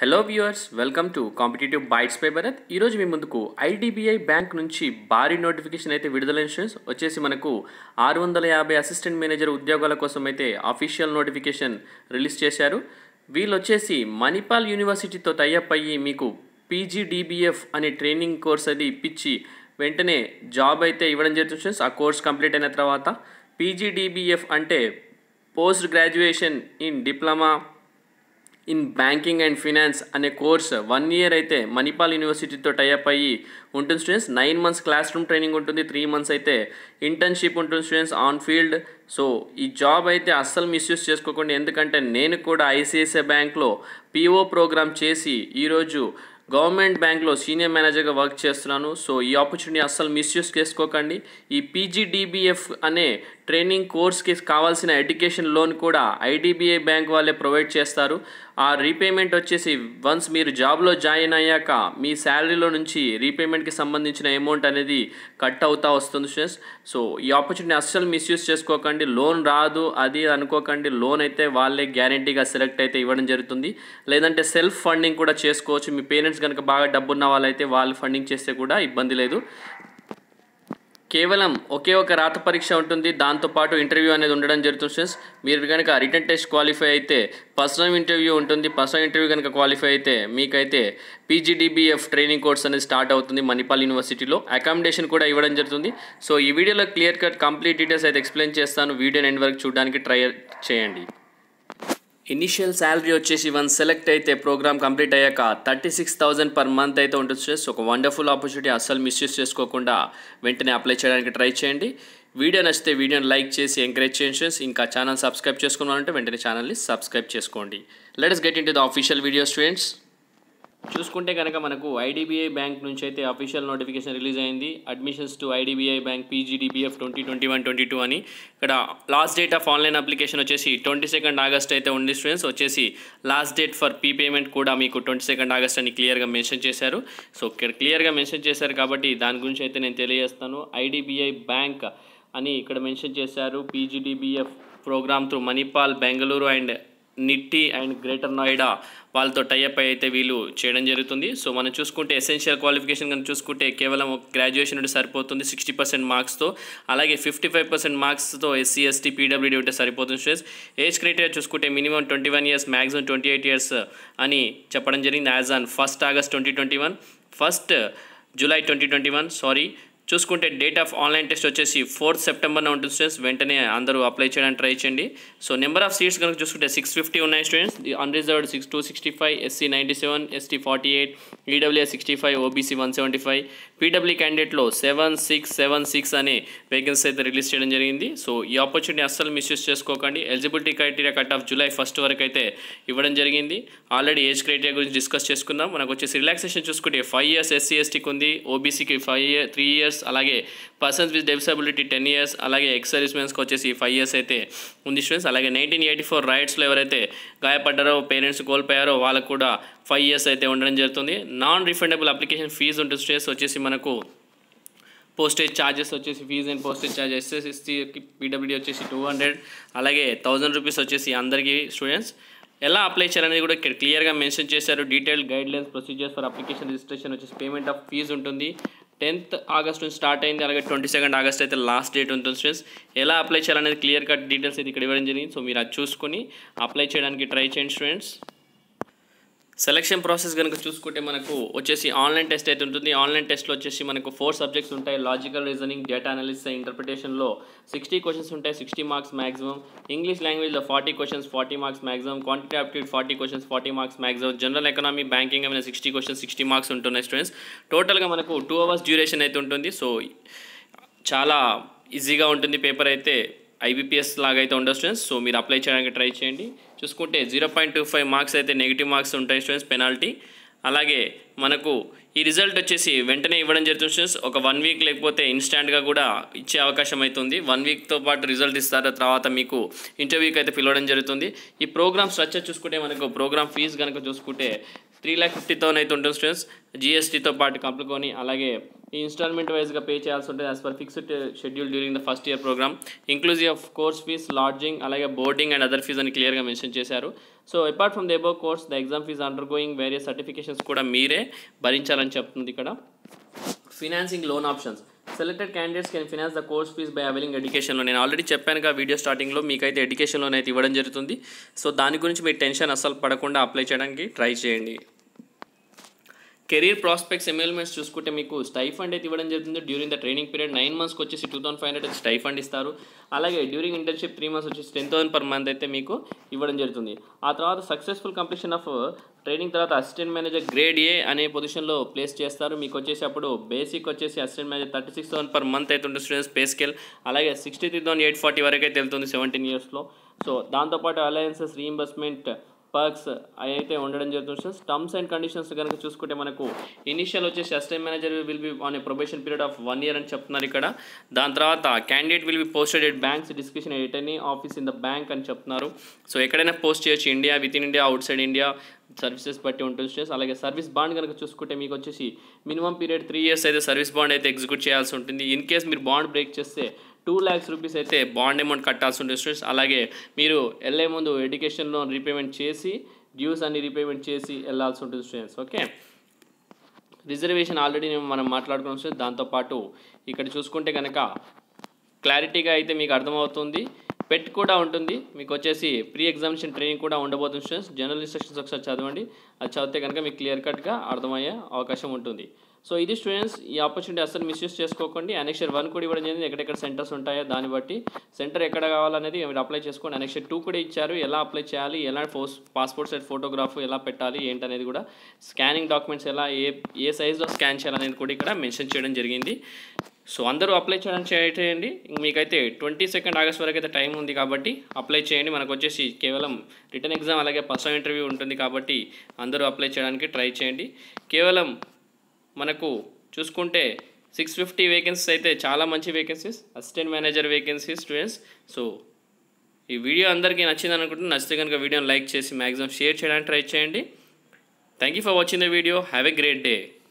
Hello viewers welcome to competitive bytes పై భరత్ ఈరోజు మీ ముందుకు ఐడిబిఐ బ్యాంక్ నుంచి భారీ నోటిఫికేషన్ అయితే విడుదల ఇన్సూరెన్స్ వచ్చేసి మనకు ఆరు వందల యాభై అసిస్టెంట్ మేనేజర్ ఉద్యోగాల కోసం అయితే అఫీషియల్ నోటిఫికేషన్ రిలీజ్ చేశారు వీళ్ళు వచ్చేసి మణిపాల్ యూనివర్సిటీతో టైఅప్ అయ్యి మీకు పీజీడీబీఎఫ్ అనే ట్రైనింగ్ కోర్స్ అది ఇప్పించి వెంటనే జాబ్ అయితే ఇవ్వడం జరుగుతుంది ఫ్రెండ్స్. ఆ కోర్స్ కంప్లీట్ అయిన తర్వాత పీజీడీబీఎఫ్ అంటే post graduation in diploma in banking and finance అనే కోర్స్ వన్ ఇయర్ అయితే మణిపాల్ యూనివర్సిటీతో టైఅప్ అయ్యి ఉంటుంది students nine months classroom training ఉంటుంది త్రీ మంత్స్ అయితే ఇంటర్న్షిప్ ఉంటుంది స్టూడెంట్స్ ఆన్ ఫీల్డ్ సో ఈ జాబ్ అయితే అస్సలు మిస్యూజ్ చేసుకోకండి ఎందుకంటే నేను కూడా ఐసిఐసిఐ బ్యాంక్లో పిఓ ప్రోగ్రామ్ చేసి ఈరోజు గవర్నమెంట్ బ్యాంక్లో సీనియర్ మేనేజర్గా వర్క్ చేస్తున్నాను సో ఈ ఆపర్చునిటీ అస్సలు మిస్యూజ్ చేసుకోకండి ఈ పీజీడీబీఎఫ్ అనే ట్రైనింగ్ కోర్స్కి కావాల్సిన ఎడ్యుకేషన్ లోన్ కూడా ఐడిబిఐ బ్యాంక్ వాళ్ళే ప్రొవైడ్ చేస్తారు ఆ రీపేమెంట్ వచ్చేసి వన్స్ మీరు జాబ్లో జాయిన్ అయ్యాక మీ శాలరీలో నుంచి రీపేమెంట్కి సంబంధించిన అమౌంట్ అనేది కట్ అవుతా వస్తుంది స్టూడెంట్స్ సో ఈ ఆపర్చునిటీ అస్సలు మిస్యూజ్ చేసుకోకండి లోన్ రాదు అది అనుకోకండి లోన్ అయితే వాళ్ళే గ్యారంటీగా సెలెక్ట్ అయితే ఇవ్వడం జరుగుతుంది లేదంటే సెల్ఫ్ ఫండింగ్ కూడా చేసుకోవచ్చు మీ పేరెంట్స్ కనుక బాగా డబ్బున్న వాళ్ళైతే వాళ్ళు ఫండింగ్ చేస్తే కూడా ఇబ్బంది లేదు కేవలం ఒకే ఒక రాత పరీక్ష ఉంటుంది దాంతోపాటు ఇంటర్వ్యూ అనేది ఉండడం జరుగుతుంది స్టూడెంట్స్ మీరు కనుక రిటర్న్ టెస్ట్ క్వాలిఫై అయితే పర్సనల్ ఇంటర్వ్యూ ఉంటుంది పర్సనల్ ఇంటర్వ్యూ కనుక క్వాలిఫై అయితే మీకైతే పీజీడీబీఎఫ్ ట్రైనింగ్ కోర్స్ అనేది స్టార్ట్ అవుతుంది మణిపాల్ యూనివర్సిటీలో అకామిడేషన్ కూడా ఇవ్వడం జరుగుతుంది సో ఈ వీడియోలో క్లియర్ కట్ కంప్లీట్ డీటెయిల్స్ అయితే ఎక్స్ప్లెయిన్ చేస్తాను వీడియో ఎండ్ వరకు చూడడానికి ట్రై చేయండి ఇనిషియల్ శాలరీ వచ్చేసి వన్ సెలెక్ట్ అయితే ప్రోగ్రామ్ కంప్లీట్ అయ్యాక thirty six thousand per month అయితే ఉంటుంది స్ట్రెస్ ఒక వండర్ఫుల్ ఆపర్చునిటీ అస్సలు మిస్యూజ్ చేసుకోకుండా వెంటనే అప్లై చేయడానికి ట్రై చేయండి వీడియో నచ్చితే వీడియోని లైక్ చేసి ఎంకరేజ్ చేయండి friends. ఇంకా ఛానల్ సబ్స్క్రైబ్ చేసుకున్నారంటే వెంటనే ఛానల్ని సబ్స్క్రైబ్ చేసుకోండి let's get into the official video students చూసుకుంటే కనుక మనకు ఐడిబిఐ బ్యాంక్ నుంచి అయితే అఫీషియల్ నోటిఫికేషన్ రిలీజ్ అయింది admissions to IDBI bank PGDBF twenty twenty one twenty two అని ఇక్కడ last date of online application వచ్చేసి ట్వంటీ సెకండ్ ఆగస్ట్ అయితే ఉంది స్టూడెంట్స్ వచ్చేసి last date for fee payment కూడా మీకు ట్వంటీ సెకండ్ ఆగస్ట్ అని క్లియర్గా మెన్షన్ చేశారు సో ఇక్కడ క్లియర్గా మెన్షన్ చేశారు కాబట్టి దాని గురించి అయితే నేను తెలియజేస్తాను ఐడిబిఐ బ్యాంక్ అని ఇక్కడ మెన్షన్ చేశారు PGDBF programme through Manipal Bengaluru and Nitte and greater Noida వాళ్ళతో టైఅప్ అయితే వీళ్ళు చేయడం జరుగుతుంది సో మనం చూసుకుంటే ఎసెన్షియల్ క్వాలిఫికేషన్ కనుక చూసుకుంటే కేవలం ఒక గ్రాడ్యుయేషన్ ఉంటే సరిపోతుంది సిక్స్టీ పర్సెంట్ మార్క్స్తో అలాగే ఫిఫ్టీ ఫైవ్ పర్సెంట్ మార్క్స్తో ఎస్సీ ఎస్టీ పీడబ్ల్యూడీ ఉంటే సరిపోతుంది స్టూడెంట్స్ ఏజ్ క్రైటీరియా చూసుకుంటే minimum twenty one years maximum twenty eight years అని చెప్పడం జరిగింది as on first August twenty twenty one first July twenty twenty one sorry చూసుకుంటే డేట్ ఆఫ్ ఆన్లైన్ టెస్ట్ వచ్చేసి fourth సెప్టెంబర్న ఉంటుంది స్టూడెంట్స్ వెంటనే అందరూ అప్లై చేయడానికి ట్రై చేయండి సో నెంబర్ ఆఫ్ సీట్స్ కనుక చూసుకుంటే సిక్స్ ఫిఫ్టీ ఉన్నాయి students unreserved six two sixty five SC ninety seven ST forty eight EWS sixty five OBC one seventy five PW క్యాండిడేట్లో సెవెన్ సిక్స్ సెవెన్ సిక్స్ అనే vacancy అయితే release చేయడం జరిగింది so ఈ opportunity అస్సలు మిస్యూజ్ చేసుకోకండి eligibility criteria cut off July first వరకు అయితే ఇవ్వడం జరిగింది ఆల్రెడీ ఏజ్ క్రైటీరియా గురించి డిస్కస్ చేసుకుందాం మనకు వచ్చేసి రిలాక్సేషన్ చూసుకుంటే ఫైవ్ ఇయర్స్ ఎస్సీ ఎస్టీకి ఉంది ఓబీసీకి ఫైవ్ ఇయర్ త్రీ ఇయర్స్ అలాగే persons with disability ten years అలాగే ఎక్స్ సర్వీస్ మెన్స్కి వచ్చేసి ఫైవ్ ఇయర్స్ అయితే ఉంది స్టూడెంట్స్ అలాగే నైన్టీన్ ఎయిటీ ఫోర్ రైట్స్లో ఎవరైతే గాయపడ్డారో పేరెంట్స్ కోల్పోయారో వాళ్ళకు కూడా ఫైవ్ ఇయర్స్ అయితే ఉండడం జరుగుతుంది నాన్ రిఫండబుల్ అప్లికేషన్ ఫీజు ఉంటుంది స్టూడెంట్స్ వచ్చేసి మనకు పోస్టేజ్ ఛార్జెస్ వచ్చేసి ఫీజ్ అండ్ పోస్టేజ్ ఛార్జ్ ఎస్ఎస్ఎస్టీకి పీడబ్ల్యూడీ వచ్చేసి టూ హండ్రెడ్ అలాగే థౌజండ్ రూపీస్ వచ్చేసి అందరికీ స్టూడెంట్స్ ఎలా అప్లై చేయాలనేది కూడా ఇక్కడ క్లియర్గా మెన్షన్ చేశారు detail guidelines procedures for application registration వచ్చేసి పేమెంట్ ఆఫ్ ఫీజు ఉంటుంది టెన్త్ ఆగస్ట్ నుంచి స్టార్ట్ అయింది అలాగే ట్వంటీ సెకండ్ ఆగస్ట్ అయితే లాస్ట్ డేట్ ఉంటుంది స్టూడెంట్స్ ఎలా అప్లై చేయాలనేది క్లియర్ కట్ డీటెయిల్స్ అయితే ఇక్కడ ఇవ్వడం జరిగింది సో మీరు అది చూసుకొని అప్లై చేయడానికి ట్రై చేయండి స్టూడెంట్స్ సెలక్షన్ ప్రాసెస్ కనుక చూసుకుంటే మనకు వచ్చేసి ఆన్లైన్ టెస్ట్ అయితే ఉంటుంది ఆన్లైన్ టెస్ట్లో వచ్చేసి మనకు ఫోర్ సబ్జెక్ట్స్ ఉంటాయి లాజికల్ రీజనింగ్ డేటా అనాలిసిస్ ఇంటర్ప్రిటేషన్లో సిక్స్టీ క్వశ్చన్స్ ఉంటాయి సిక్స్టీ మార్క్స్ మాక్సిమం ఇంగ్లీష్ లాంగ్వేజ్లో forty questions forty marks maximum quantity aptitude forty questions forty marks maximum general economy banking అయిన సిక్స్టీ క్వశ్చన్స్ సిక్స్టీ మార్క్స్ ఉంటున్నాయి students టోటల్గా మనకు two hours duration అయితే ఉంటుంది so చాలా ఈజీగా ఉంటుంది పేపర్ అయితే ఐబీపీఎస్ లాగా అయితే ఉండదు స్టూడెంట్స్ సో మీరు అప్లై చేయడానికి ట్రై చేయండి చూసుకుంటే zero point two five marks అయితే నెగిటివ్ మార్క్స్ ఉంటాయి స్టూడెంట్స్ పెనాల్టీ అలాగే మనకు ఈ రిజల్ట్ వచ్చేసి వెంటనే ఇవ్వడం జరుగుతుంది స్టూడెంట్స్ ఒక వన్ వీక్ లేకపోతే ఇన్స్టాంట్గా కూడా ఇచ్చే అవకాశం అవుతుంది వన్ వీక్తో పాటు రిజల్ట్ ఇస్తారు తర్వాత మీకు ఇంటర్వ్యూకి అయితే పిలవడం జరుగుతుంది ఈ ప్రోగ్రామ్ స్ట్రక్చర్ చూసుకుంటే మనకు ప్రోగ్రామ్ ఫీజు కనుక చూసుకుంటే త్రీ ల్యాక్ ఫిఫ్టీ థౌసండ్ అయితే ఉంటుంది స్టూడెంట్స్ జిఎస్టీతో పాటు కలుపుకొని అలాగే ఈ ఇన్స్టాల్మెంట్ వైజ్గా పే చేయాల్సి ఉంటుంది as per fixed schedule during the first year program inclusive of course fees lodging అలాగే బోర్డింగ్ అండ్ అదర్ ఫీజ్ అని క్లియర్గా మెన్షన్ చేశారు so apart from the above course the exam fee undergoing various certifications కూడా మీరే భరించాలని చెప్తుంది ఇక్కడ financing loan options selected candidates can finance the course fee by availing ఎడ్యుకేషన్లో నేను ఆల్రెడీ చెప్పానుగా వీడియో స్టార్టింగ్లో మీకైతే ఎడ్యుకేషన్ లోన్ అయితే ఇవ్వడం జరుగుతుంది సో దాని గురించి మీరు టెన్షన్ అస్సలు పడకుండా అప్లై చేయడానికి ట్రై చేయండి కెరీర్ ప్రాస్పెక్ట్స్ ఎమ్మెల్మెంట్స్ చూసుకుంటే మీకు స్టైఫండ్ అయితే ఇవ్వడం జరుగుతుంది during the training period nine మంత్స్కి వచ్చేసి two thousand five hundred stipend ఇస్తారు అలాగే డ్యూరింగ్ ఇంటర్న్షిప్ త్రీ మంత్స్ వచ్చేసి టెన్ థౌసండ్ పర్ మంత్ అయితే మీకు ఇవ్వడం జరుగుతుంది ఆ తర్వాత సక్సెస్ఫుల్ కంప్లీషన్ ఆఫ్ ట్రైనింగ్ తర్వాత అసిస్టెంట్ మేనేజర్ గ్రేడ్ ఏ అనే పొజిషన్లో ప్లేస్ చేస్తారు మీకు వచ్చేసి అప్పుడు బేసిక్ వచ్చేసి assistant manager thirty six thousand per month అయితే ఉంటుంది స్టూడెంట్స్ పే స్కేల్ అలాగే sixty three thousand eight forty వరకు అయితే వెళ్తుంది సెవెంటీన్ ఇయర్స్లో సో దాంతోపాటు అలయన్సెస్ రీఇంబర్స్మెంట్ పర్క్స్ అయితే ఉండడం జరుగుతుంది సార్ టర్మ్స్ అండ్ కండిషన్స్ కనుక చూసుకుంటే మనకు ఇనిషియల్ వచ్చేసి assistant manager will be on a probation period of one year అని చెప్తున్నారు ఇక్కడ దాని తర్వాత candidate will be posted at bank's description at any office in the bank అని చెప్తున్నారు సో ఎక్కడైనా పోస్ట్ చేయొచ్చు India within India outside India services బట్టి ఉంటుంది స్టూడెంట్స్ అలాగే సర్వీస్ బాండ్ కనుక చూసుకుంటే మీకు వచ్చేసి మినిమం పీరియడ్ త్రీ ఇయర్స్ అయితే సర్వీస్ బాండ్ అయితే ఎగ్జిక్యూట్ చేయాల్సి ఉంటుంది ఇన్ కేస్ మీరు బాండ్ బ్రేక్ చేస్తే టూ ల్యాక్స్ రూపీస్ అయితే బాండ్ అమౌంట్ కట్టాల్సి ఉంటుంది స్టూడెంట్స్ అలాగే మీరు వెళ్ళే ముందు ఎడ్యుకేషన్ లోన్ రీపేమెంట్ చేసి డ్యూస్ అన్ని రీపేమెంట్ చేసి వెళ్ళాల్సి ఉంటుంది స్టూడెంట్స్ ఓకే రిజర్వేషన్ ఆల్రెడీ మనం మాట్లాడుకున్నాం స్టూడెంట్స్ దాంతోపాటు ఇక్కడ చూసుకుంటే కనుక క్లారిటీగా అయితే మీకు అర్థమవుతుంది పెట్ కూడా ఉంటుంది మీకు వచ్చేసి ప్రీ ఎగ్జామినేషన్ ట్రైనింగ్ కూడా ఉండబోతుంది స్టూడెంట్స్ జనరల్ ఇన్స్ట్రక్షన్స్ ఒకసారి చదవండి అది చదివితే కనుక మీకు క్లియర్ కట్గా అర్థమయ్యే అవకాశం ఉంటుంది సో ఇది స్టూడెంట్స్ ఈ ఆపర్చునిటీ అసలు మిస్యూస్ చేసుకోకండి అనెక్షర్ వన్ కూడా ఇవ్వడం జరిగింది ఎక్కడెక్కడ సెంటర్స్ ఉంటాయో దాన్ని బట్టి సెంటర్ ఎక్కడ కావాలనేది మీరు అప్లై చేసుకోండి అనెక్షర్ టూ కూడా ఇచ్చారు ఎలా అప్లై చేయాలి ఎలా ఫోస్ పాస్పోర్ట్ సైజ్ ఫోటోగ్రాఫ్ ఎలా పెట్టాలి ఏంటనేది కూడా స్కానింగ్ డాక్యుమెంట్స్ ఎలా ఏ ఏ సైజులో స్కాన్ చేయాలనేది కూడా ఇక్కడ మెన్షన్ చేయడం జరిగింది సో అందరూ అప్లై చేయడానికి చేయండి మీకైతే ట్వంటీ సెకండ్ ఆగస్ట్ వరకు అయితే టైం ఉంది కాబట్టి అప్లై చేయండి మనకు వచ్చేసి కేవలం రిటర్న్ ఎగ్జామ్ అలాగే పర్సనల్ ఇంటర్వ్యూ ఉంటుంది కాబట్టి అందరూ అప్లై చేయడానికి ట్రై చేయండి కేవలం మనకు చూసుకుంటే సిక్స్ ఫిఫ్టీ వేకెన్సీస్ అయితే చాలా మంచి vacancies assistant manager vacancies students so ఈ వీడియో అందరికీ నచ్చింది అనుకుంటున్నాను నచ్చితే కనుక వీడియోని లైక్ చేసి మ్యాక్సిమం షేర్ చేయడానికి ట్రై చేయండి thank you for watching the video have a great day